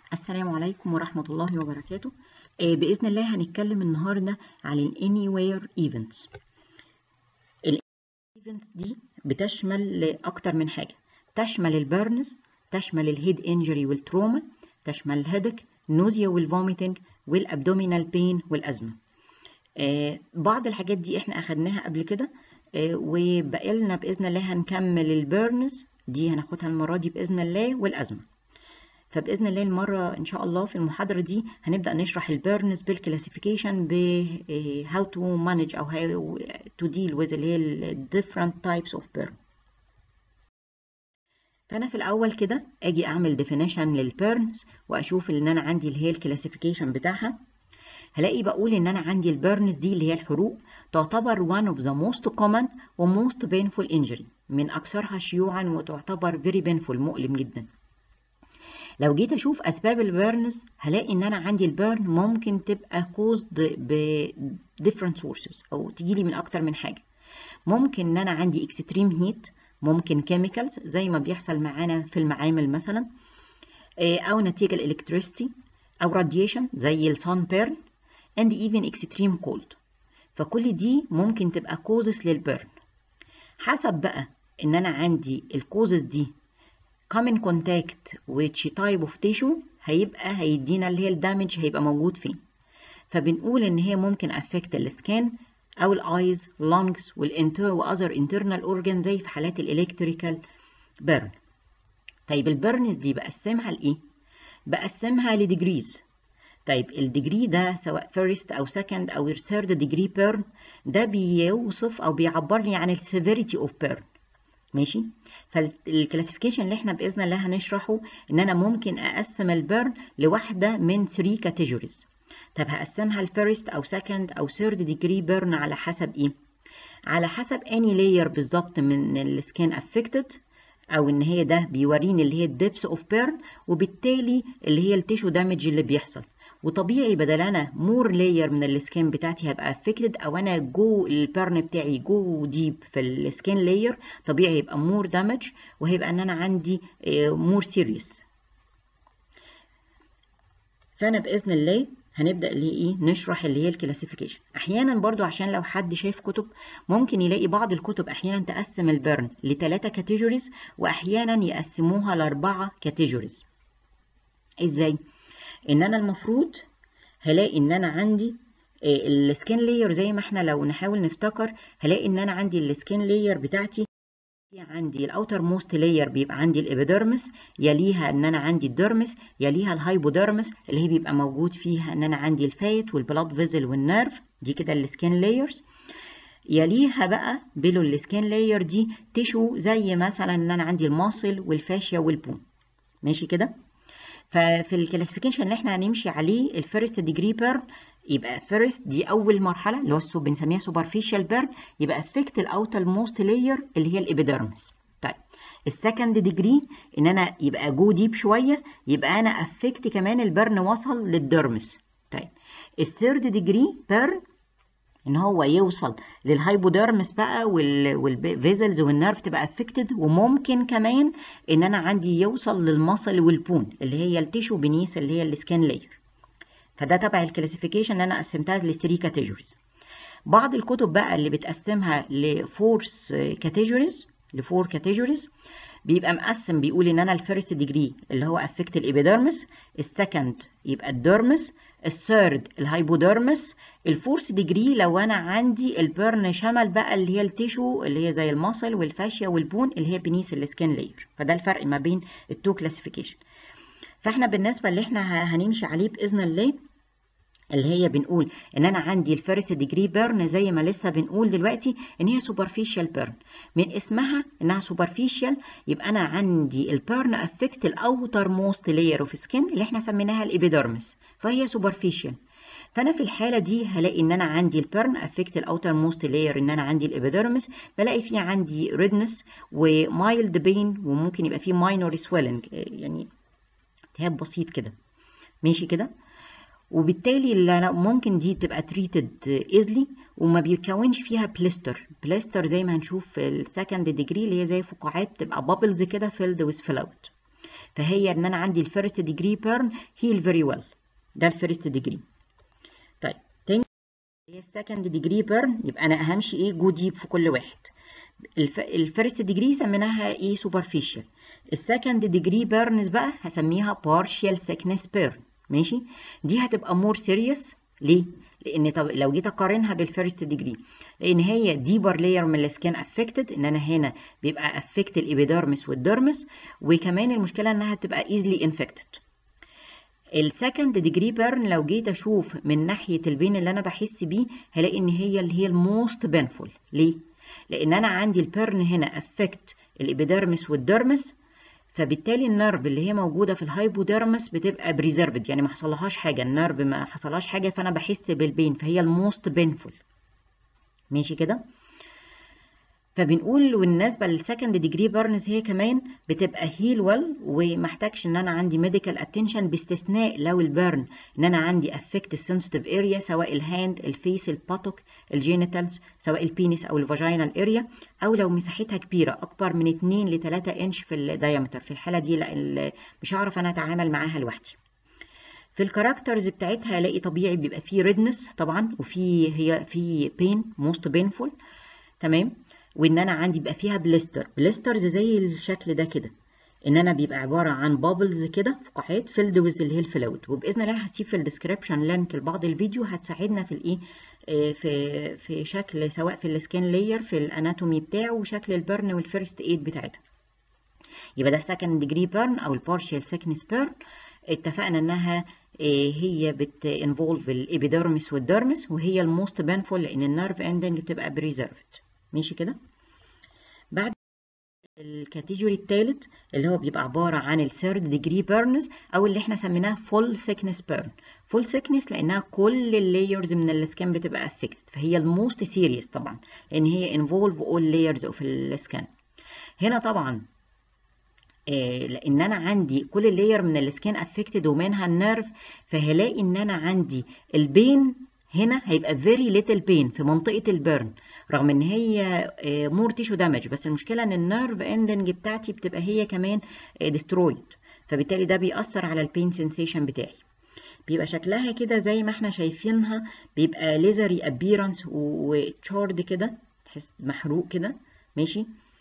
السلام عليكم ورحمة الله وبركاته آه، بإذن الله هنتكلم النهاردة عن ال Anywhere Events ال Events دي بتشمل أكتر من حاجة تشمل البرنز تشمل الهيد انجري والتروما تشمل الهيدك نوزيا والفوميتنج والابدومينال بين والأزمة آه، بعض الحاجات دي احنا أخدناها قبل كده آه، وبقالنا بإذن الله هنكمل البرنز دي هناخدها المرة دي بإذن الله والأزمة فبإذن الله المرة إن شاء الله في المحاضرة دي هنبدأ نشرح البيرنز بالكلاسيفيكيشن ب how to manage أو how to deal with اللي هي ال different types of burn فأنا في الأول كده أجي أعمل definition للبيرنز وأشوف إن أنا عندي اللي هي الكلاسيفيكيشن بتاعها هلاقي بقول إن أنا عندي البيرنز دي اللي هي الحروق تعتبر one of the most common و most painful injury من أكثرها شيوعا وتعتبر very painful مؤلم جدا لو جيت اشوف اسباب البيرنز هلاقي ان انا عندي البيرن ممكن تبقى caused ب different sources او تجيلي من اكتر من حاجه ممكن ان انا عندي extreme heat ممكن chemicals زي ما بيحصل معانا في المعامل مثلا او نتيجه الالكتريستي او radiation زي السان بيرن and even extreme cold فكل دي ممكن تبقى causes للبيرن حسب بقى ان انا عندي الكوزز دي come in contact which type of tissue هيبقى هيدينا اللي هي الدامج هيبقى موجود فين فبنقول ان هي ممكن affect السكان او الايز lungs والانتر واذر internal organ زي في حالات الالكتريكال بيرن طيب البيرنز دي بقسمها لايه بقسمها لديجريز طيب الديجري ده سواء فيرست او سكند او ثيرد ديجري بيرن ده بيوصف او بيعبر لي عن السيفيريتي اوف بيرن ماشي فالكلاسيفيكيشن اللي احنا باذن الله هنشرحه ان انا ممكن اقسم البيرن لواحده من 3 كاتيجوريز طب هقسمها لفيرست او سكند او ثيرد ديجري بيرن على حسب ايه على حسب اني لاير بالظبط من السكين افكتد او ان هي ده بيوريني اللي هي الدبس اوف بيرن وبالتالي اللي هي التيشو دامج اللي بيحصل وطبيعي بدل انا مور لاير من السكين بتاعتي هبقى افكتد او انا جو البيرن بتاعي جو ديب في السكين لاير طبيعي يبقى مور دامج وهيبقى ان انا عندي مور سيريس فانا باذن الله هنبدا اللي ايه نشرح اللي هي الكلاسيفيكيشن احيانا برضو عشان لو حد شايف كتب ممكن يلاقي بعض الكتب احيانا تقسم البيرن لثلاثه كاتيجوريز واحيانا يقسموها لاربعه كاتيجوريز ازاي ان انا المفروض هلاقي ان انا عندي السكين لاير زي ما احنا لو نحاول نفتكر هلاقي ان انا عندي السكين لاير بتاعتي عندي الاوتر موست لاير بيبقى عندي الابيديرمس يليها ان انا عندي الديرمس يليها الهايبوديرمس اللي هي بيبقى موجود فيها ان انا عندي الفايت والبلاد فيزل والنيرف دي كده السكين لايرز يليها بقى بلو السكين لاير دي تشو زي مثلا ان انا عندي الماسل والفاشيا والبون ماشي كده ففي الكلاسيفيكيشن اللي احنا هنمشي عليه الفيرست ديجري بيرن يبقى فيرست دي اول مرحله اللي هو بنسميها سوبرفيشال بيرن يبقى افكت الاوتر موست لاير اللي هي الابيديرمس طيب السكند ديجري ان انا يبقى جو ديب شويه يبقى انا افكت كمان البرن وصل للديرمس طيب الثيرد ديجري بيرن ان هو يوصل للهايبوديرمس بقى والفيزلز والنيرف تبقى افكتد وممكن كمان ان انا عندي يوصل للمصل والبون اللي هي التيشو بنيس اللي هي السكان لاير فده تبع الكلاسيفيكيشن اللي انا قسمتها لثري كاتيجوريز بعض الكتب بقى اللي بتقسمها لفورس كاتيجوريز لفور كاتيجوريز بيبقى مقسم بيقول ان انا الفيرست ديجري اللي هو افكت الابيديرمس السكند يبقى الديرمس الثيرد الهايبوديرمس الفورس ديجري لو انا عندي البيرن شمل بقى اللي هي التيشو اللي هي زي المصل والفاشيا والبون اللي هي بنيس السكين لاير فده الفرق ما بين التو كلاسيفيكيشن فاحنا بالنسبه اللي احنا هنمشي عليه باذن الله اللي هي بنقول ان انا عندي الفيرست ديجري بيرن زي ما لسه بنقول دلوقتي ان هي سوبرفيشال بيرن من اسمها انها سوبرفيشال يبقى انا عندي البيرن افكت الاوتر موست لاير اوف سكين اللي احنا سميناها الابيديرمس فهي سوبرفيشال فانا في الحاله دي هلاقي ان انا عندي البيرن افكت الاوتر موست لاير ان انا عندي الابيديرمس بلاقي فيه عندي ريدنس ومايلد بين وممكن يبقى فيه ماينور سويلنج يعني التهاب بسيط كده ماشي كده وبالتالي ممكن دي تبقى تريتد ايزلي وما بيكونش فيها بليستر بليستر زي ما هنشوف في السكند ديجري اللي هي زي فقاعات تبقى بابلز كده فيلد ويز فلوت فهي ان انا عندي الفيرست ديجري بيرن هيل فيري ويل ده الفيرست ديجري طيب تاني هي السكند ديجري بيرن يبقى انا همشي ايه جو ديب في كل واحد الفيرست ديجري سميناها ايه سوبرفيشال السكند ديجري بيرنز بقى هسميها بارشال سيكنس بيرن ماشي دي هتبقى مور سيريس ليه لان طب لو جيت اقارنها بالفيرست ديجري لان هي ديبر لاير من السكان افكتد ان انا هنا بيبقى افكت الابيدرمس والدرمس وكمان المشكله انها تبقى ايزلي انفكتد السكند ديجري بيرن لو جيت اشوف من ناحيه البين اللي انا بحس بيه هلاقي ان هي اللي هي الموست بينفول ليه لان انا عندي البيرن هنا افكت الابيدرمس والدرمس فبالتالي النيرف اللي هي موجوده في الهايبوديرمس بتبقى بريزرفد يعني ما حصلهاش حاجه النيرف ما حصلهاش حاجه فانا بحس بالبين فهي الموست بينفول ماشي كده فبنقول بالنسبه للسكند ديجري بيرنز هي كمان بتبقى هيل ويل ومحتاجش ان انا عندي ميديكال اتنشن باستثناء لو البرن ان انا عندي افكت السنسيتيف اريا سواء الهاند الفيس الباتوك الجينيتالز سواء البينس او الفاجينال اريا او لو مساحتها كبيره اكبر من 2 ل 3 انش في الدايمتر في الحاله دي لا مش هعرف انا اتعامل معاها لوحدي في الكاركترز بتاعتها الاقي طبيعي بيبقى فيه ريدنس طبعا وفي هي في بين موست بينفول تمام وان انا عندي بيبقى فيها بليستر بليسترز زي الشكل ده كده ان انا بيبقى عباره عن بابلز كده فقاعات فيلد ويز اللي هي الفلويد وباذن الله هسيب في الديسكربشن لينك لبعض الفيديو هتساعدنا في الايه في في شكل سواء في السكان لاير في الاناتومي بتاعه وشكل البرن والفيرست ايد بتاعتها يبقى ده السكند ديجري بيرن او البارشال سكنس بيرن اتفقنا انها هي بت انفولف الابيدرمس والدرمس وهي الموست بانفول لان النيرف اندنج بتبقى بريزرفد ماشي كده بعد الكاتيجوري الثالث اللي هو بيبقى عباره عن الثيرد ديجري بيرنز او اللي احنا سميناها فول سيكنس بيرن فول سيكنس لانها كل اللايرز من السكان بتبقى افكتد فهي الموست سيريس طبعا لان هي انفولف اول لايرز اوف السكان هنا طبعا آه لان انا عندي كل اللاير من السكان افكتد ومنها النيرف فهلاقي ان انا عندي البين هنا هيبقى فيري ليتل بين في منطقه البيرن رغم ان هي مور تيشو دامج بس المشكله ان النيرف اندنج بتاعتي بتبقى هي كمان ديسترويد فبالتالي ده بيأثر على البين سensation بتاعي بيبقى شكلها كده زي ما احنا شايفينها بيبقى ليزري ابيرنس وتشارد كده تحس محروق كده ماشي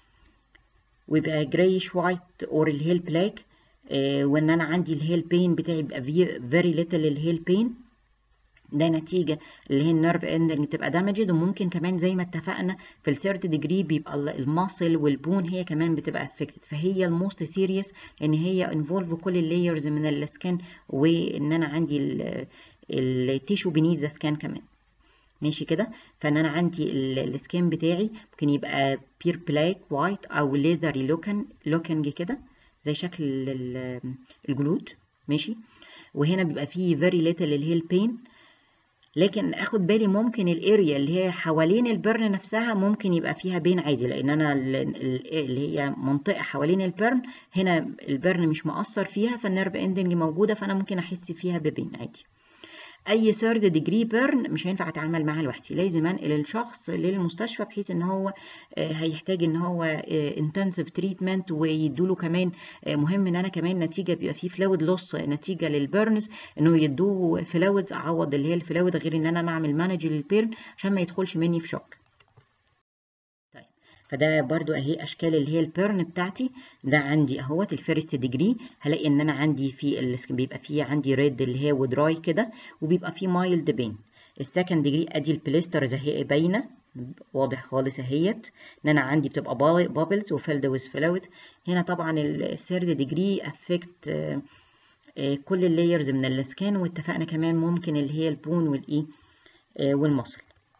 ويبقى جرايش وايت اور الهيل بلاك اه وان انا عندي الهيل بين بتاعي بيبقى فيري ليتل الهيل بين ده نتيجه اللي هي النيرف اندنج بتبقى دامجد وممكن كمان زي ما اتفقنا في الثيرد ديجري بيبقى الماسل والبون هي كمان بتبقى افكتد فهي الموست سيريس ان هي انفولف كل اللايرز من السكان وان انا عندي التيشو بنيز ذا سكان كمان ماشي كده فان انا عندي السكان بتاعي ممكن يبقى بير بلاك وايت او ليذري لوكن لوكنج كده زي شكل الجلود ماشي وهنا بيبقى فيه فيري ليتل اللي هي البين لكن اخد بالي ممكن الاريا اللي هي حوالين البرن نفسها ممكن يبقى فيها بين عادي لان انا اللي هي منطقه حوالين البرن هنا البرن مش مأثر فيها فالنيرف اندنج موجوده فانا ممكن احس فيها ببين عادي اي ثيرد ديجري بيرن مش هينفع اتعامل معاها لوحدي لازم انقل الشخص للمستشفى بحيث ان هو هيحتاج ان هو انتنسيف تريتمنت ويدوله كمان مهم ان انا كمان نتيجه بيبقى فيه فلويد لوس نتيجه للبيرنز انه يدوه فلويدز اعوض اللي هي الفلويد غير ان انا اعمل مانج للبيرن عشان ما يدخلش مني في شوك فده برضو اهي اشكال اللي هي البيرن بتاعتي ده عندي اهوت الفيرست ديجري هلاقي ان انا عندي في السكن بيبقى فيه عندي ريد اللي هي ودراي كده وبيبقى فيه مايلد بين السكند ديجري ادي البليسترز اهي باينه واضح خالص اهيت ان انا عندي بتبقى بابلز وفيلد ويز فلويد هنا طبعا الثيرد ديجري افكت كل اللايرز من السكان واتفقنا كمان ممكن اللي هي البون والايه والمصل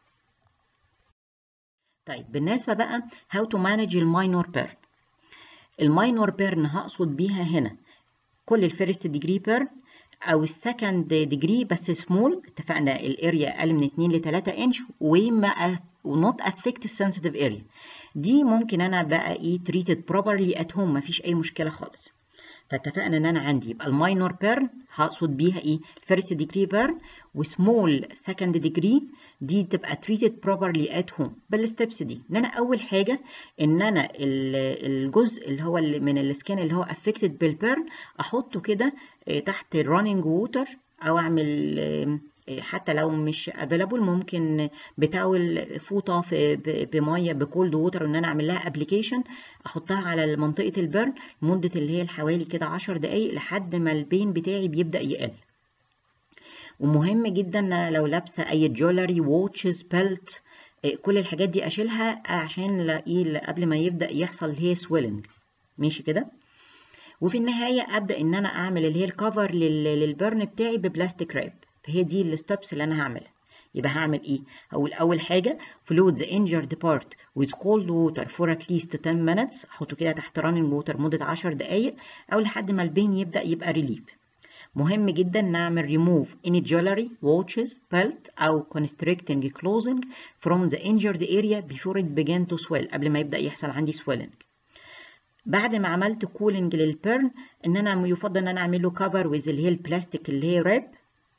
طيب بالنسبة بقى how to manage الماينور بيرن الماينور بيرن هقصد بيها هنا كل الفيرست ديجري بيرن او السكند ديجري بس سمول اتفقنا الاريا اقل من 2 ل 3 انش وما ونوت افكت السنسيتيف اريا دي ممكن انا بقى ايه تريتد بروبرلي ات هوم مفيش اي مشكله خالص فاتفقنا ان انا عندي يبقى الماينور بيرن هقصد بيها ايه الفيرست ديجري بيرن وسمول سكند ديجري دي تبقى treated properly at home بالستبس دي ان انا اول حاجه ان انا الجزء اللي هو اللي من السكان اللي هو affected بالبيرن احطه كده تحت running water او اعمل حتى لو مش افيلابل ممكن بتاول فوطه في بميه بكولد ووتر ان انا اعمل لها ابلكيشن احطها على منطقه البرن لمده اللي هي حوالي كده 10 دقائق لحد ما البين بتاعي بيبدا يقل ومهم جدا لو لابسه اي جولري ووتشز بيلت كل الحاجات دي اشيلها عشان ايه قبل ما يبدا يحصل هي سويلنج ماشي كده وفي النهايه ابدا ان انا اعمل اللي هي الكفر للبرن بتاعي ببلاستيك راب فهي دي الستبس اللي انا هعملها يبقى هعمل ايه هقول اول حاجه فلويد ذا injured part with cold water for at least 10 minutes احطه كده تحت running water مده 10 دقائق او لحد ما البين يبدا يبقى ريليف مهم جدا نعمل remove any jewelry watches belt او constricting clothing from the injured area before it began to swell قبل ما يبدا يحصل عندي swelling بعد ما عملت كولينج للبيرن ان انا يفضل ان انا اعمل له كفر ويز اللي هي البلاستيك اللي هي راب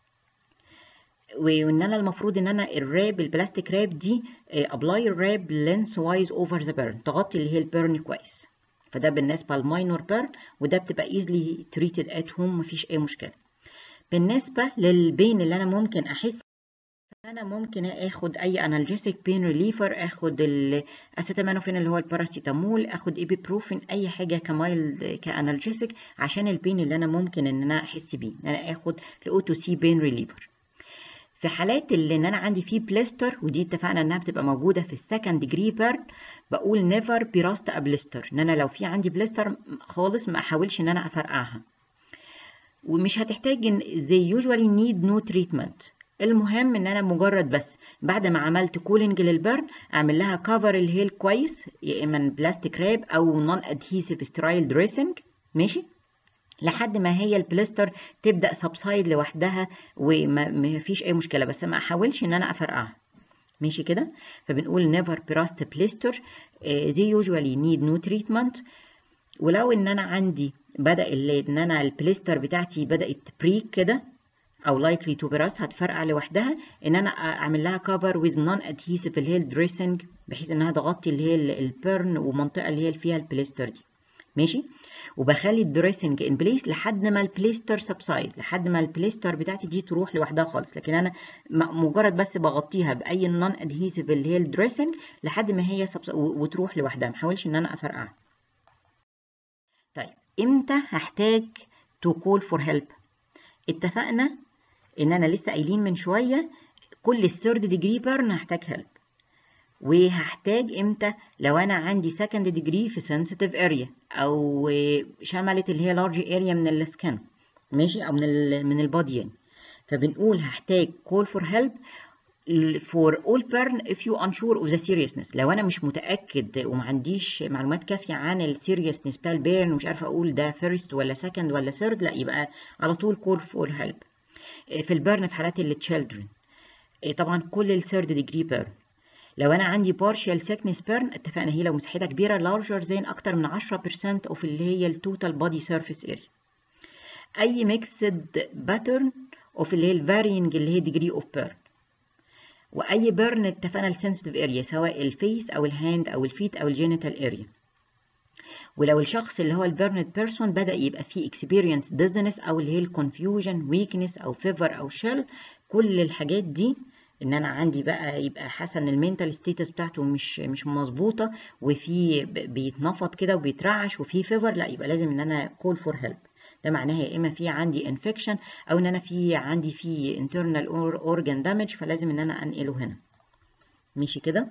وان انا المفروض ان انا الراب البلاستيك راب دي ابلاي الراب لينس وايز اوفر ذا بيرن تغطي اللي هي البيرن كويس فده بالنسبه للماينور بيرن وده بتبقى ايزلي تريتد ات هوم مفيش اي مشكله بالنسبه للبين اللي انا ممكن احس انا ممكن اخد اي انالجيسيك بين ريليفر اخد الاسيتامينوفين اللي هو الباراسيتامول اخد ايبيبروفين اي حاجه كمايلد كانالجيسيك عشان البين اللي انا ممكن ان انا احس بيه ان انا اخد الاوتو سي بين ريليفر في حالات اللي ان انا عندي فيه بليستر ودي اتفقنا انها بتبقى موجوده في السكند ديجري بيرن بقول نيفر بيراست بليستر ان انا لو في عندي بليستر خالص ما احاولش ان انا افرقعها ومش هتحتاج ان زي يوجوالي نيد نو تريتمنت المهم ان انا مجرد بس بعد ما عملت كولينج للبرن اعمل لها كفر اللي هي الكويس يا اما بلاستيك راب او نون ادهيسيف سترايل دريسنج ماشي لحد ما هي البليستر تبدا سبسايد لوحدها وما فيش اي مشكله بس ما احاولش ان انا افرقعها ماشي كده فبنقول نيفر براست بليستر زي يوجوالي نيد نو تريتمنت ولو ان انا عندي بدا اللي ان انا البليستر بتاعتي بدات بريك كده او لايكلي تو براس هتفرقع لوحدها ان انا اعمل لها كفر ويز نون ادهيسيف اللي هي الدريسنج بحيث انها تغطي اللي هي البيرن ومنطقه اللي هي فيها البليستر دي ماشي وبخلي الدريسنج ان بليس لحد ما البليستر سبسايد لحد ما البليستر بتاعتي دي تروح لوحدها خالص لكن انا مجرد بس بغطيها باي نون ادهيسيف اللي هي الدريسنج لحد ما هي وتروح لوحدها ما احاولش ان انا افرقعها طيب امتى هحتاج تو كول فور هيلب اتفقنا ان انا لسه قايلين من شويه كل الثيرد ديجري بيرن هحتاج هيلب وهحتاج امتى لو انا عندي سكند ديجري في سنسيتيف اريا او شملت اللي هي لارج اريا من السكن ماشي او من ال من البادي يعني فبنقول هحتاج call for help for all burn if you unsure of the seriousness لو انا مش متاكد وما عنديش معلومات كافيه عن السيريسنس بتاع البيرن ومش عارفه اقول ده فيرست ولا سكند ولا ثيرد لا يبقى على طول call for help في البرن في حالات التشيلدرن طبعا كل الثيرد ديجري بيرن لو انا عندي partial sickness burn اتفقنا هي لو مساحتها كبيره larger than اكتر من 10% of اللي هي التوتال body surface area اي mixed pattern of اللي هي الvarying اللي هي degree of burn واي burn اتفقنا السنسيتيف اريا سواء الفيس او الهاند او الفيت او الجينيتال اريا ولو الشخص اللي هو البيرند بيرسون بدا يبقى فيه experience dizziness او اللي هي الكونفيوجن weakness او fever او shell كل الحاجات دي ان انا عندي بقى يبقى حاسه ان المينتال ستيتس بتاعته مش مش مظبوطه وفي بيتنفض كده وبيترعش وفي فيفر لا يبقى لازم ان انا كول فور هيلب ده معناها يا اما في عندي انفكشن او ان انا في عندي في internal organ damage فلازم ان انا انقله هنا ماشي كده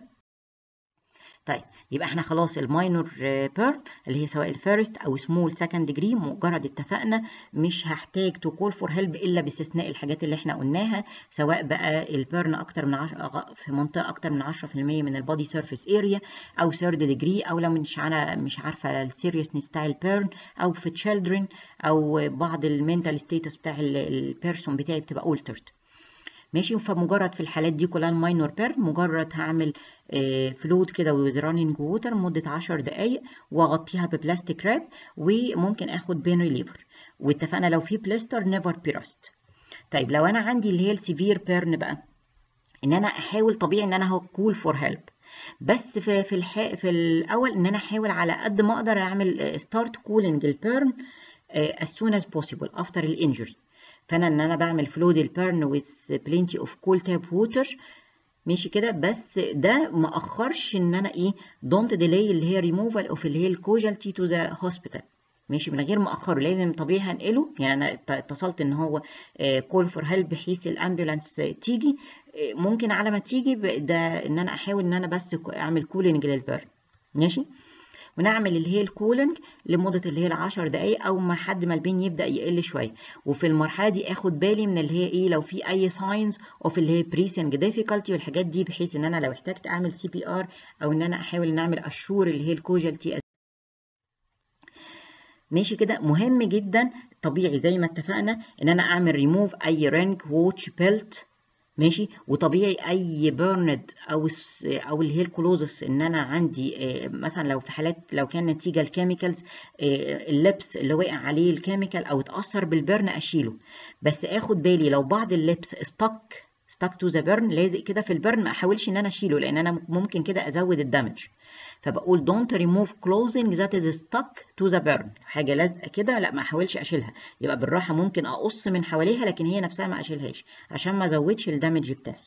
طيب يبقى احنا خلاص الماينور بيرن اللي هي سواء الفيرست او سمول سكند ديجري مجرد اتفقنا مش هحتاج تو كول فور هيلب الا باستثناء الحاجات اللي احنا قلناها سواء بقى البيرن اكتر من عشر في منطقه اكتر من 10% من البادي سيرفيس اريا او ثيرد ديجري او لو مش انا مش عارفه السيريسنس بتاع البيرن او في تشيلدرن او بعض المينتال ستيتس بتاع البيرسون بتاعي بتبقى اولترد ماشي فمجرد في الحالات دي كلها الماينور بيرن مجرد هعمل فلويد كده ويز رانينج ووتر مده 10 دقائق واغطيها ببلاستيك راب وممكن اخد بين ريليفر واتفقنا لو في بلاستر نيفر بيراست طيب لو انا عندي اللي هي السيفير بيرن بقى ان انا احاول طبيعي ان انا هكول فور هيلب بس في في الح... في الاول ان انا احاول على قد ما اقدر اعمل ستارت كولينج البيرن as soon as possible after الانجري فانا ان انا بعمل فلود البيرن with plenty of cool tap water ماشي كده بس ده ما اخرش ان انا ايه don't delay اللي هي removal of اللي هي الكوجالتي to the hospital ماشي من غير ما اخره لازم طبيعي هنقله يعني انا اتصلت ان هو كول فور هيلب بحيث الامبولانس تيجي ممكن على ما تيجي ده ان انا احاول ان انا بس اعمل كولينج للبرن ماشي ونعمل اللي هي الكولينج لمده اللي هي العشر دقايق او ما حد ما البين يبدا يقل شويه وفي المرحله دي اخد بالي من اللي هي ايه لو في اي ساينز اوف اللي هي بريسنج ديفيكالتي والحاجات دي بحيث ان انا لو احتجت اعمل سي بي ار او ان انا احاول ان اعمل اشور اللي هي الكوجالتي ماشي كده مهم جدا طبيعي زي ما اتفقنا ان انا اعمل ريموف اي رانك ووتش بيلت ماشي وطبيعي اي بيرند او او اللي هي الكلوزس ان انا عندي مثلا لو في حالات لو كان نتيجه الكيميكالز اللبس اللي وقع عليه الكيميكال او اتاثر بالبرن اشيله بس اخد بالي لو بعض اللبس استك ستاك تو ذا بيرن لازق كده في البرن ما احاولش ان انا اشيله لان انا ممكن كده ازود الدمج فبقول don't remove clothing that is stuck to the burn حاجه لازقه كده لا ما احاولش اشيلها يبقى بالراحه ممكن اقص من حواليها لكن هي نفسها ما اشيلهاش عشان ما ازودش الدمج بتاعي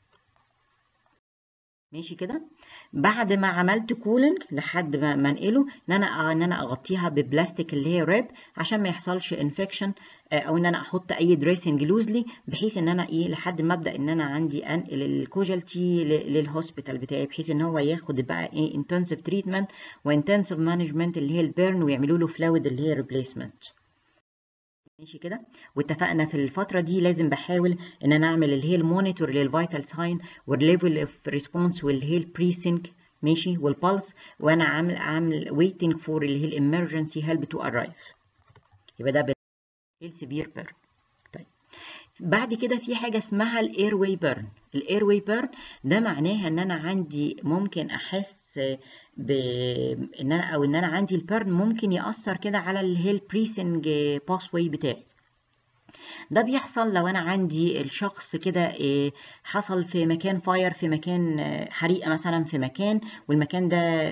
ماشي كده بعد ما عملت كولينج لحد ما انقله ان انا ان انا اغطيها ببلاستيك اللي هي ريب عشان ما يحصلش انفكشن او ان انا احط اي دريسنج لوزلي بحيث ان انا ايه لحد ما ابدا ان انا عندي انقل الكوجالتي للهوسبيتال بتاعي بحيث ان هو ياخد بقى ايه انتنسيف تريتمنت وانتنسيف مانجمنت اللي هي البيرن ويعملوا له فلويد اللي هي ريبليسمنت ماشي كده واتفقنا في الفتره دي لازم بحاول ان انا اعمل اللي هي المونيتور للفيتال ساين والليفل اوف ريسبونس واللي هي البريسنج ماشي والبلس وانا عامل عامل ويتنج فور اللي هي الامرجنسي هيلب تو ارايف يبقى ده السيفير بيرن طيب بعد كده في حاجه اسمها الاير واي بيرن الاير واي بيرن ده معناها ان انا عندي ممكن احس بان انا او ان انا عندي البيرن ممكن ياثر كده على اللي هي البريسنج باس واي بتاعي ده بيحصل لو انا عندي الشخص كده حصل في مكان فاير في مكان حريقه مثلا في مكان والمكان ده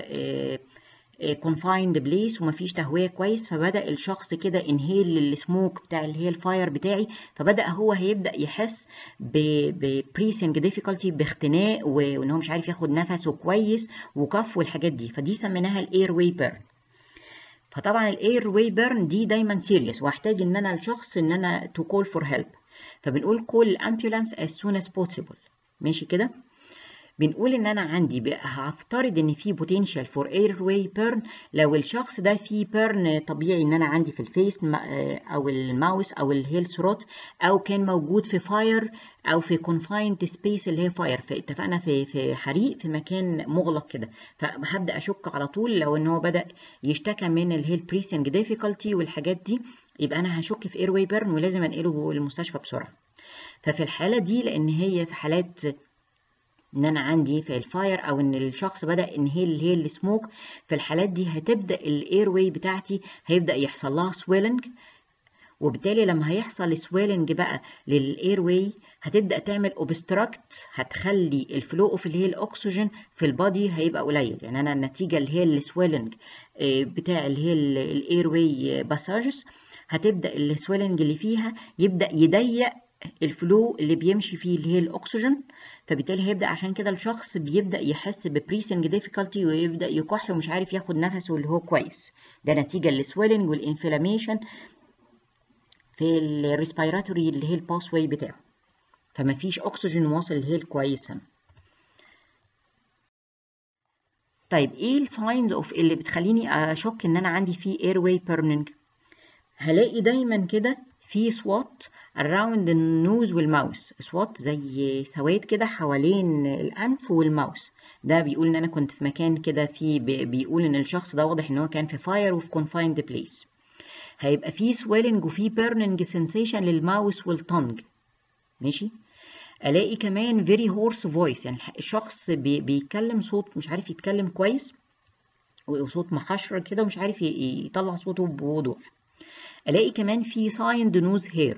confined بليس ومفيش تهويه كويس فبدا الشخص كده انهيل السموك بتاع اللي هي الفاير بتاعي فبدا هو هيبدا يحس ببريسنج ديفيكولتي باختناق وان هو مش عارف ياخد نفسه كويس وكف والحاجات دي فدي سميناها الاير واي بيرن فطبعا الاير واي بيرن دي دايما سيريس واحتاج ان انا الشخص ان انا تو كول فور هيلب فبنقول كول الامبولانس as soon as possible ماشي كده بنقول ان انا عندي هفترض ان في بوتنشال فور اير واي بيرن لو الشخص ده فيه بيرن طبيعي ان انا عندي في الفيس او الماوس او اللي هي الثروت او كان موجود في فاير او في كونفايند سبيس اللي هي فاير فاتفقنا في في حريق في مكان مغلق كده فهبدا اشك على طول لو ان هو بدا يشتكى من اللي هي البريسنج ديفيكولتي والحاجات دي يبقى انا هشك في اير واي بيرن ولازم انقله المستشفى بسرعه ففي الحاله دي لان هي في حالات ان انا عندي في الفاير او ان الشخص بدا انهيل اللي هي السموك في الحالات دي هتبدا الاير واي بتاعتي هيبدا يحصل لها سويلنج وبالتالي لما هيحصل سويلنج بقى للاير واي هتبدا تعمل اوبستراكت هتخلي الفلو اوف اللي هي الاكسجين في البادي هيبقى قليل يعني انا النتيجه اللي هي السويلنج بتاع اللي هي الاير واي باساجز هتبدا السويلنج اللي فيها يبدا يضيق الفلو اللي بيمشي فيه اللي هي الاكسجين فبالتالي هيبدا عشان كده الشخص بيبدا يحس ببريسنج ديفيكالتي ويبدا يكح ومش عارف ياخد نفسه اللي هو كويس ده نتيجه للسويلنج والانفلاميشن في الريسبيراتوري اللي هي الباس واي بتاعه فما فيش اكسجين واصل اللي هي الكويسه طيب ايه الساينز اوف اللي بتخليني اشك ان انا عندي فيه اير واي بيرنينج هلاقي دايما كده في سوات around النوز والماوس سوات زي سواد كده حوالين الانف والماوس ده بيقول ان انا كنت في مكان كده في بيقول ان الشخص ده واضح ان هو كان في فاير وفي confined بليس هيبقى في swelling وفي burning sensation للماوس والتنج ماشي الاقي كمان very hoarse voice يعني الشخص بي بيتكلم صوت مش عارف يتكلم كويس وصوت محشر كده ومش عارف يطلع صوته بوضوح الاقي كمان في سايند نوز هير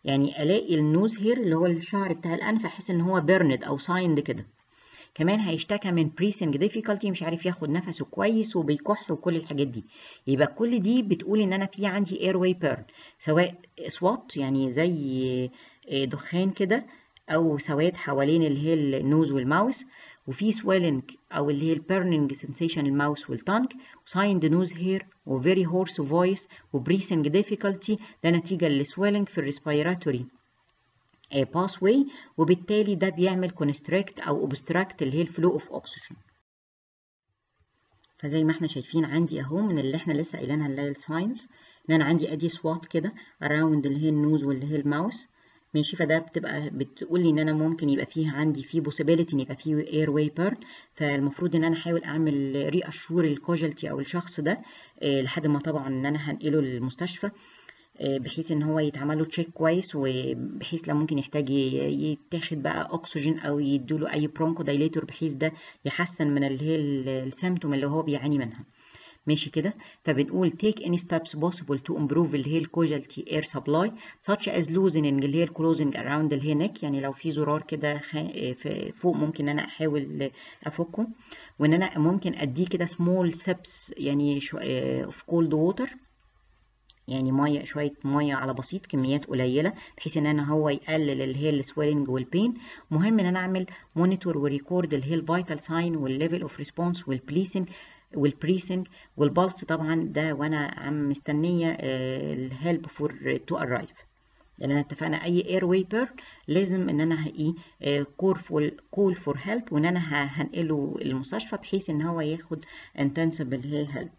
يعني الاقي النوز هير اللي هو الشعر بتاع الانف احس ان هو بيرند او سايند كده كمان هيشتكى من بريسنج ديفيكالتي مش عارف ياخد نفسه كويس وبيكح وكل الحاجات دي يبقى كل دي بتقول ان انا في عندي اير واي بيرن سواء سوات يعني زي دخان كده او سواد حوالين اللي هي النوز والماوس وفي سويلنج او اللي هي البيرنينج سنسيشن الماوس والتانج وسايند نوز هير وفيري هورس فويس وبريسنج ديفيكالتي ده نتيجه للسويلنج في الريسبيراتوري باس واي وبالتالي ده بيعمل كونستريكت او اوبستراكت اللي هي الفلو اوف اوكسجين فزي ما احنا شايفين عندي اهو من اللي احنا لسه قايلينها اللي هي الساينز ان انا عندي ادي سوات كده اراوند اللي هي النوز واللي هي الماوس ماشي فده بتبقى بتقول لي ان انا ممكن يبقى فيه عندي في possibility ان يبقى فيه اير واي بيرن فالمفروض ان انا احاول اعمل ري اشور الكوجلتي او الشخص ده آه لحد ما طبعا ان انا هنقله للمستشفى آه بحيث ان هو يتعمل له تشيك كويس وبحيث لو ممكن يحتاج يتاخد بقى اكسجين او يدوله اي برونكو دايليتور بحيث ده يحسن من اللي هي السيمتوم اللي هو بيعاني منها ماشي كده فبنقول take any steps possible to improve اللي هي الكوجالتي air supply such as loosening اللي هي الكلوزنج around اللي هي neck يعني لو في زرار كده فوق ممكن ان انا احاول افكه وان انا ممكن اديه كده small sips يعني of cold water يعني ميه شويه ميه على بسيط كميات قليله بحيث ان انا هو يقلل اللي هي السويلنج والبين مهم ان انا اعمل مونيتور وريكورد اللي هي الفيتال ساين والليفل اوف ريسبونس والبليسنج والبريسنج والبلس طبعا ده وانا عم مستنيه الهيلب فور تو ارايف لان انا اتفقنا اي اير واي بيرن لازم ان انا ايه كول فور كول فور هيلب وان انا هنقله المستشفى بحيث ان هو ياخد انتنسيف اللي هي هيلب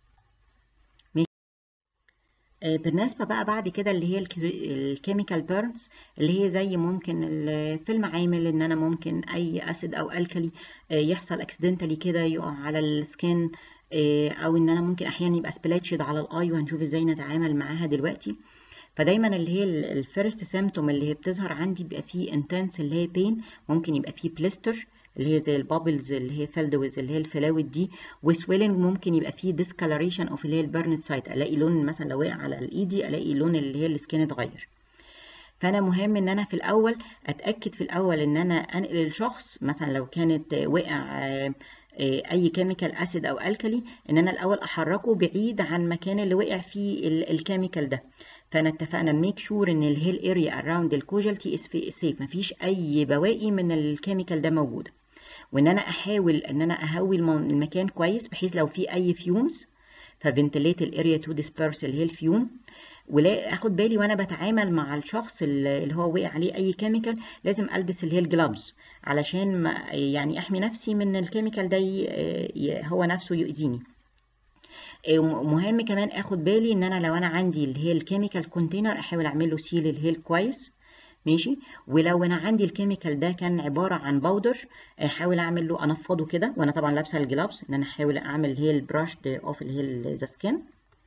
بالنسبة بقى بعد كده اللي هي الكيميكال بيرنز اللي هي زي ممكن في المعامل ان انا ممكن اي اسيد او الكلي يحصل اكسيدنتالي كده يقع على السكين او ان انا ممكن احيانا يبقى سبلاتشد على الاي وهنشوف ازاي نتعامل معاها دلوقتي فدايما اللي هي الفيرست سيمتوم اللي هي بتظهر عندي بيبقى فيه انتنس اللي هي بين ممكن يبقى فيه بليستر اللي هي زي البابلز اللي هي فيلدوز اللي هي الفلاوت دي وسويلنج ممكن يبقى فيه ديسكالريشن اوف اللي هي البرنت سايت الاقي لون مثلا لو وقع على الايدي الاقي لون اللي هي السكين اتغير فانا مهم ان انا في الاول اتاكد في الاول ان انا انقل الشخص مثلا لو كانت وقع اي كيميكال اسيد او الكلي ان انا الاول احركه بعيد عن المكان اللي وقع فيه الكيميكال ده فانا اتفقنا ميك شور ان اللي هي الاريا اراوند الكوجالتي از سيف مفيش اي بواقي من الكيميكال ده موجوده وان انا احاول ان انا اهوي المكان كويس بحيث لو في اي فيومز ففنتليت الاريا تو ديسبيرس اللي هي الفيوم ولا اخد بالي وانا بتعامل مع الشخص اللي هو وقع عليه اي كيميكال لازم البس اللي هي الجلافز علشان ما يعني احمي نفسي من الكيميكال ده هو نفسه يؤذيني مهم كمان اخد بالي ان انا لو انا عندي اللي هي الكيميكال كونتينر احاول اعمل له سيل اللي هي الكويس ماشي ولو انا عندي الكيميكال ده كان عباره عن باودر احاول اعمل له انفضه كده وانا طبعا لابسه الجلافز ان انا احاول اعمل اللي هي البراش اوف اللي هي ذا سكين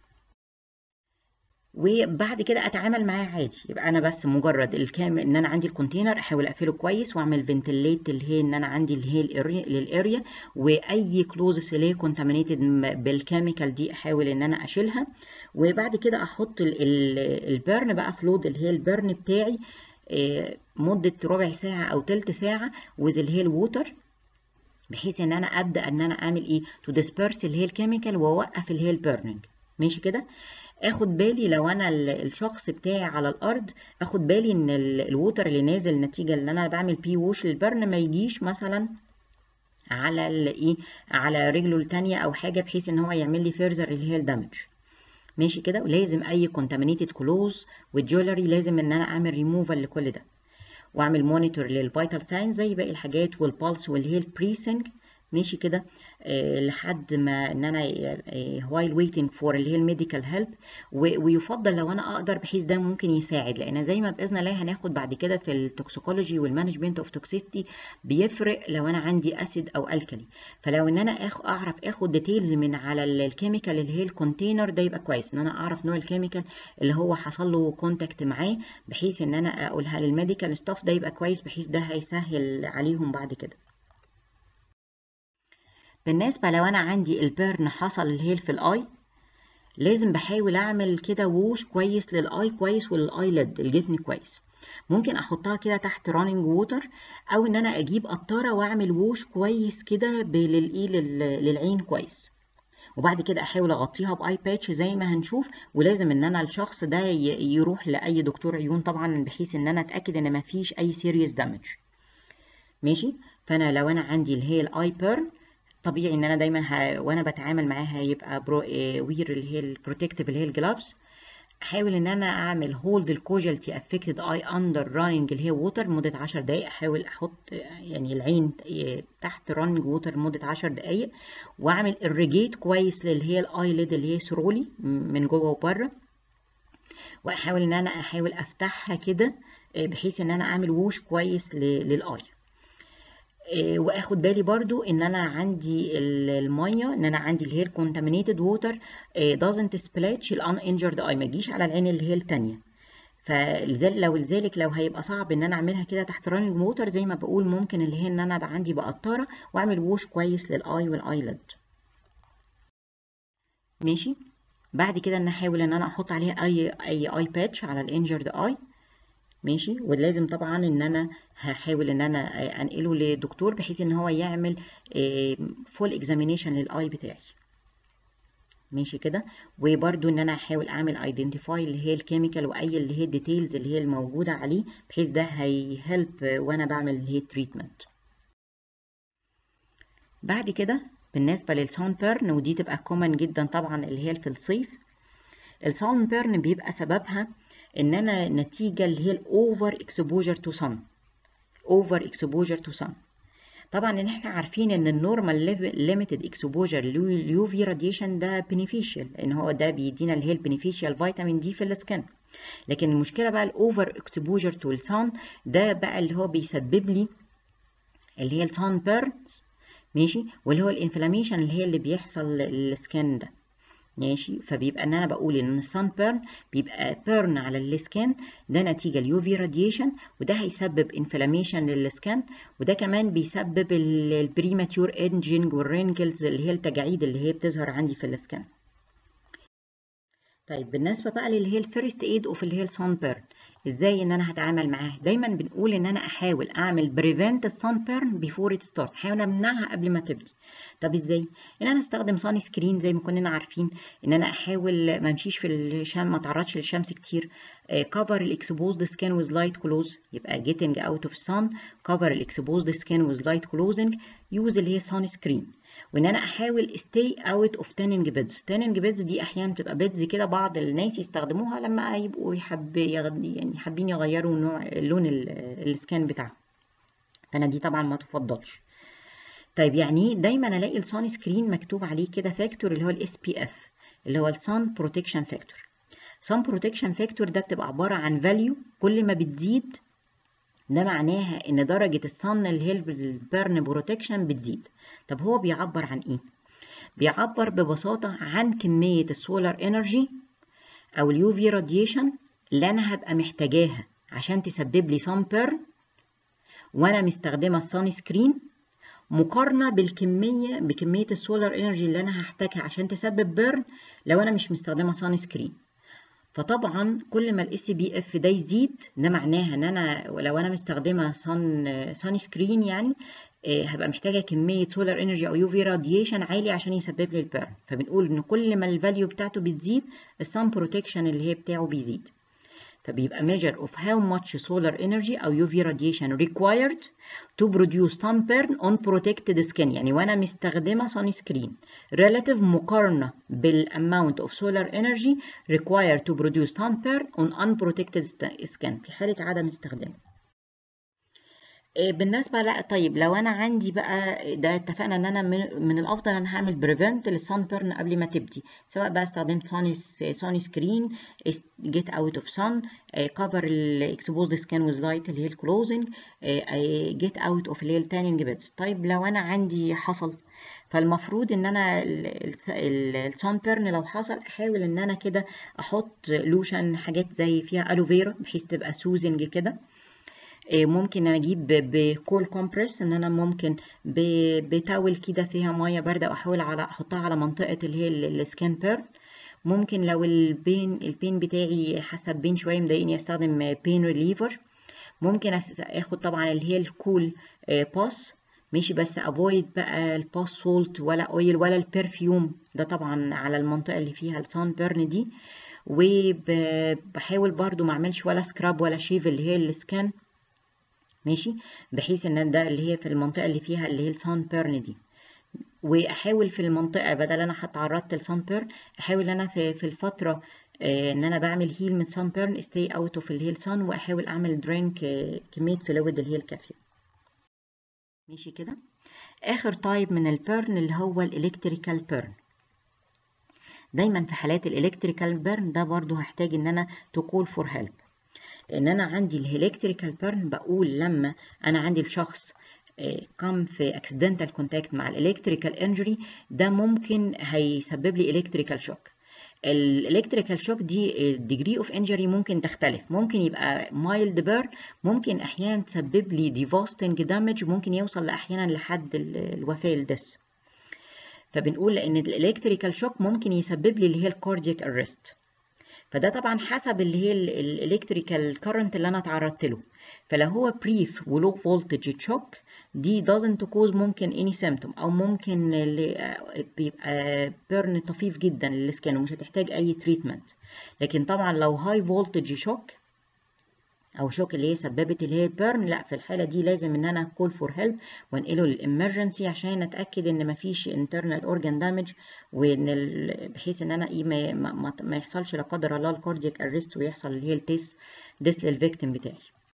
وبعد كده اتعامل معاه عادي يبقى انا بس مجرد الكام ان انا عندي الكونتينر احاول اقفله كويس واعمل فنتليت اللي هي ان انا عندي اللي هي للاريا واي كلوزس اللي هي كونتامينيتد بالكيميكال دي احاول ان انا اشيلها وبعد كده احط البرن بقى فلود اللي هي البرن بتاعي مدة ربع ساعة أو تلت ساعة وذ اللي هي الووتر بحيث إن أنا أبدأ إن أنا أعمل إيه تو ديسبيرس اللي هي الكيميكال وأوقف اللي هي البيرنينج ماشي كده اخد بالي لو انا الشخص بتاعي على الارض اخد بالي ان الووتر اللي نازل نتيجه ان انا بعمل بي ووش للبرن ما يجيش مثلا على الايه على رجله التانية او حاجه بحيث ان هو يعمل لي فيرزر اللي هي الدمج ماشي كده ولازم اي كونتامينيتد كلوز والجولري لازم ان انا اعمل ريموفال لكل ده واعمل مونيتور للفيتال ساين زي باقي الحاجات والبالس واللي هي البريسنج ماشي كده آه لحد ما ان انا وايل ويتنج فور اللي هي الميديكال هيلب ويفضل لو انا اقدر بحيث ده ممكن يساعد لان زي ما باذن الله هناخد بعد كده في التوكسيكولوجي والمانجمنت اوف توكسيستي بيفرق لو انا عندي اسيد او الكلي فلو ان انا أخ اعرف اخد ديتيلز من على الكيميكال اللي هي الكونتينر ده يبقى كويس ان انا اعرف نوع الكيميكال اللي هو حصل له كونتاكت معاه بحيث ان انا اقولها للميديكال ستاف ده يبقى كويس بحيث ده هيسهل عليهم بعد كده بالنسبة لو أنا عندي البيرن حصل اللي هي في الآي لازم بحاول اعمل كده ووش كويس للاي كويس وللاي ليد الجفن كويس ممكن احطها كده تحت راننج ووتر او ان انا اجيب قطاره واعمل ووش كويس كده للايه للعين كويس وبعد كده احاول اغطيها باي باتش زي ما هنشوف ولازم ان انا الشخص ده يروح لاي دكتور عيون طبعا بحيث ان انا اتاكد ان مفيش اي سيريس دامج ماشي فانا لو انا عندي اللي هي الاي بيرن طبيعي ان انا دايما ه... وانا بتعامل معاها هيبقى برو... وير اللي هي البروتكتيف اللي هي الجلافز احاول ان انا اعمل هولد الكوجالتي افكتد اي اندر راننج اللي هي ووتر لمده 10 دقائق احاول احط يعني العين تحت راننج ووتر لمده 10 دقائق واعمل الريجيت كويس للي هي الاي ليد اللي هي سرولي من جوه وبره واحاول ان انا احاول افتحها كده بحيث ان انا اعمل ووش كويس للاي واخد بالي برضو ان انا عندي الميه ان انا عندي اللي هي الكونتامينيتد ووتر doesn't splash الان انجرد اي ما تجيش على العين اللي هي التانية فلذلك لو لذلك لو هيبقى صعب ان انا اعملها كده تحت راننج ووتر زي ما بقول ممكن اللي هي ان انا ابقى عندي بقطره واعمل ووش كويس للاي والايلد ماشي بعد كده ان احاول ان انا احط عليها اي اي اي باتش على الانجرد اي ماشي ولازم طبعا ان انا هحاول ان انا انقله لدكتور بحيث ان هو يعمل فول اكزامينيشن للاي بتاعي ماشي كده وبرده ان انا احاول اعمل ايدنتيفاي اللي هي الكيميكال واي اللي هي الديتيلز اللي هي الموجوده عليه بحيث ده هيهلب وانا بعمل اللي هي التريتمنت بعد كده بالنسبه للسان بيرن ودي تبقى كومن جدا طبعا اللي هي في الصيف السان بيرن بيبقى سببها ان انا نتيجه اللي هي الاوفر اكسبوجر تو سن اوفر اكسبوجر تو سن طبعا ان احنا عارفين ان النورمال ليميتد اكسبوجر لليو في راديشن ده بينيفيشال لان هو ده بيدينا اللي هي البينيفيشال فيتامين دي في السكن لكن المشكله بقى الاوفر اكسبوجر تو السان ده بقى اللي هو بيسبب لي اللي هي السان بيرنز ماشي واللي هو الانفلاميشن اللي هي اللي بيحصل للسكن ده ماشي فبيبقى ان انا بقول ان السان بيرن بيبقى بيرن على السكان ده نتيجه اليو في راديشن وده هيسبب انفلاميشن للسكان وده كمان بيسبب البريماتيور ايدجينج والرينكلز اللي هي التجاعيد اللي هي بتظهر عندي في السكان طيب بالنسبه بقى للي هي الفيرست ايد اوف اللي هي السان بيرن ازاي ان انا هتعامل معاها دايما بنقول ان انا احاول اعمل بريفنت السان بيرن بيفور ات ستارت احاول امنعها قبل ما تبدي طب ازاي ان انا استخدم صن سكرين زي ما كنا عارفين ان انا احاول ما امشيش في الشمس ما اتعرضش للشمس كتير كفر الاكسبوزد سكين ويز لايت كلوز يبقى جيتنج اوت اوف sun كفر الاكسبوزد سكين ويز لايت كلوزنج يوز اللي هي صن سكرين وان انا احاول stay out of tanning beds tanning beds دي احيانا بتبقى بيدز كده بعض الناس يستخدموها لما يبقوا يحب يعني حابين يغيروا نوع لون السكان بتاعهم فانا دي طبعا ما تفضلش طيب يعني دايما الاقي الصن سكرين مكتوب عليه كده فاكتور اللي هو الاس بي اف اللي هو الصن بروتكشن فاكتور صن بروتكشن فاكتور ده بتبقى عباره عن فاليو كل ما بتزيد ده معناها ان درجه الصن اللي هي البيرن بروتكشن بتزيد طب هو بيعبر عن ايه بيعبر ببساطه عن كميه السولار انرجي او اليو في راديشن اللي انا هبقى محتاجاها عشان تسبب لي صن بيرن وانا مستخدمه الصن سكرين مقارنه بالكميه بكميه السولار انرجي اللي انا هحتاجها عشان تسبب بيرن لو انا مش مستخدمه صن سكرين فطبعا كل ما الاس بي اف ده يزيد ده معناها ان انا لو انا مستخدمه صن صن سكرين يعني هبقى محتاجه كميه سولار انرجي او يو في راديشن عالي عشان يسبب لي البيرن فبنقول ان كل ما الفاليو بتاعته بتزيد الصن بروتكشن اللي هي بتاعه بيزيد فبيبقى measure of how much solar energy أو UV radiation required to produce sunburn on protected skin يعني وأنا مستخدمة sun screen relative مقارنة بالamount of solar energy required to produce sunburn on unprotected skin في حالة عدم استخدامه بالنسبة لا طيب لو أنا عندي بقى ده اتفقنا إن أنا من, من الأفضل أنا هعمل بريفنت للسان بيرن قبل ما تبدي سواء بقى استخدمت سوني سوني سكرين جيت أوت أوف سان كفر الإكسبوزد سكين ويز لايت اللي هي الكلوزنج جيت أوت أوف اللي هي التانينج بيتس طيب لو أنا عندي حصل فالمفروض ان انا السان بيرن لو حصل احاول ان انا كده احط لوشن حاجات زي فيها الوفيرا بحيث تبقى سوزنج كده ممكن اجيب بكول كومبريس ان انا ممكن بتاول كده فيها ميه بارده واحاول على احطها على منطقه اللي هي السكين بيرن ممكن لو البين البين بتاعي حاسه بين شويه مضايقني استخدم بين ريليفر ممكن اخد طبعا اللي هي الكول باس ماشي بس افويد بقى الباس سولت ولا اويل ولا البرفيوم ده طبعا على المنطقه اللي فيها السان بيرن دي وبحاول برضو ما اعملش ولا سكراب ولا شيف اللي هي السكان ماشي بحيث ان ده اللي هي في المنطقه اللي فيها اللي هي السان بيرن دي واحاول في المنطقه بدل انا اتعرضت لسان بيرن احاول انا في في الفتره آه ان انا بعمل هيل من سان بيرن استي اوت اوف اللي هي السان واحاول اعمل درينك آه كميه فلويد اللي هي الكافيه ماشي كده اخر تايب من البيرن اللي هو الالكتريكال بيرن دايما في حالات الالكتريكال بيرن ده برضو هحتاج ان انا تقول فور هيلب لان انا عندي الالكتريكال بيرن بقول لما انا عندي الشخص كم في اكسيدنتال كونتاكت مع الالكتريكال انجري ده ممكن هيسبب لي الكتريكال شوك الالكتريكال شوك دي الديجري اوف انجري ممكن تختلف ممكن يبقى مايلد بير ممكن احيانا تسبب لي ديفاستنج دامج ممكن يوصل احيانا لحد الوفاه الدس فبنقول لان الالكتريكال شوك ممكن يسبب لي اللي هي الكاردياك ارست فده طبعا حسب اللي هي الالكتريكال كارنت اللي انا اتعرضت له فلو هو بريف ولو فولتج شوك دي doesn't cause ممكن any symptom او ممكن اللي بيبقى بيرن طفيف جدا للسكان ومش هتحتاج اي تريتمنت لكن طبعا لو هاي فولتج شوك او شوك اللي هي سببت اللي هي بيرن لا في الحاله دي لازم ان انا كول فور هيلب وانقله للامرجنسي عشان اتاكد ان مفيش internal organ damage وان بحيث ان انا ايه ما, ما, ما يحصلش لا قدر الله الكاردياك ارست ويحصل اللي هي التيس ديس للفيكتيم بتاعي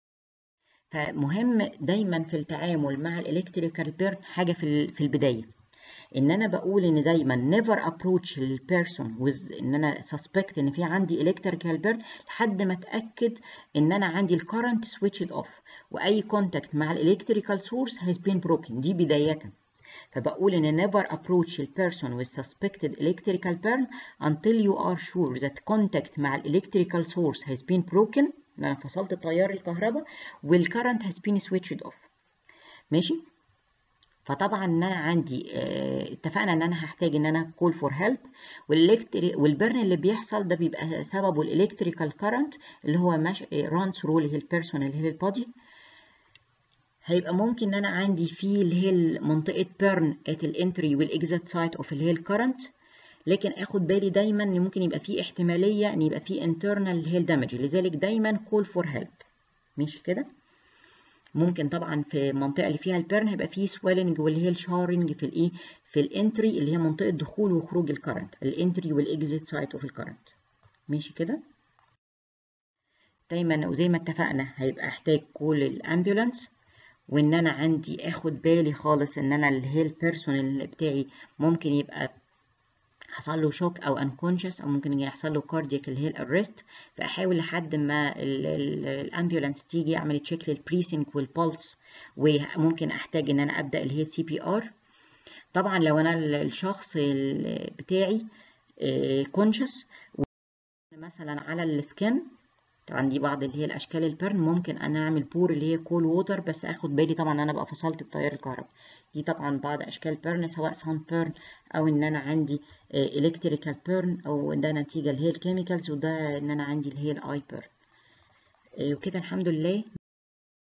فمهم دايما في التعامل مع الالكتريكال بيرن حاجه في في البدايه ان انا بقول ان دايما never approach البيرسون with ان انا suspect ان في عندي electrical burn لحد ما اتاكد ان انا عندي الكرنت switched off واي كونتاكت مع الالكتريكال source has been broken دي بدايه فبقول ان never approach a person with suspected electrical burn until you are sure that contact مع electrical source has been broken ان انا فصلت التيار الكهرباء والكرنت has been switched off ماشي فطبعا ان انا عندي اه اتفقنا ان انا هحتاج ان انا كول فور هيلب والبرن اللي بيحصل ده بيبقى سببه الالكتريكال كرنت اللي هو ماشي ران ثرو اللي هي البيرسون اللي هي البادي هيبقى ممكن ان انا عندي فيه اللي هي منطقه بيرن ات الانتري والاكزيت سايت اوف اللي هي الكرنت لكن اخد بالي دايما ان ممكن يبقى فيه احتماليه ان يبقى فيه internal اللي هي الدمج لذلك دايما كول فور هيلب ماشي كده ممكن طبعا في المنطقه اللي فيها البيرن هيبقى فيه سويلنج واللي هي الشارنج في الايه في الانتري اللي هي منطقه دخول وخروج الكرنت الانتري والاكزيت سايت اوف الكرنت ماشي كده دايما وزي ما اتفقنا هيبقى احتاج كول الامبولانس وان انا عندي اخد بالي خالص ان انا اللي هي البيرسون بتاعي ممكن يبقى حصل له شوك او انكونشس او ممكن يحصل له كاردياك اللي هي الارست فاحاول لحد ما الامبولانس تيجي اعمل تشيك للبريسنج والبلس وممكن احتاج ان انا ابدا اللي هي سي بي ار طبعا لو انا الشخص بتاعي كونشس مثلا على السكن عندي بعض اللي هي الاشكال البرن ممكن انا اعمل بور اللي هي كول ووتر بس اخد بالي طبعا انا بقى فصلت التيار الكهربائي دي طبعا بعض اشكال بيرن سواء سان بيرن او ان انا عندي الكتريكال بيرن او ده نتيجه اللي هي الكيميكالز وده ان انا عندي اللي هي الاي بيرن وكده الحمد لله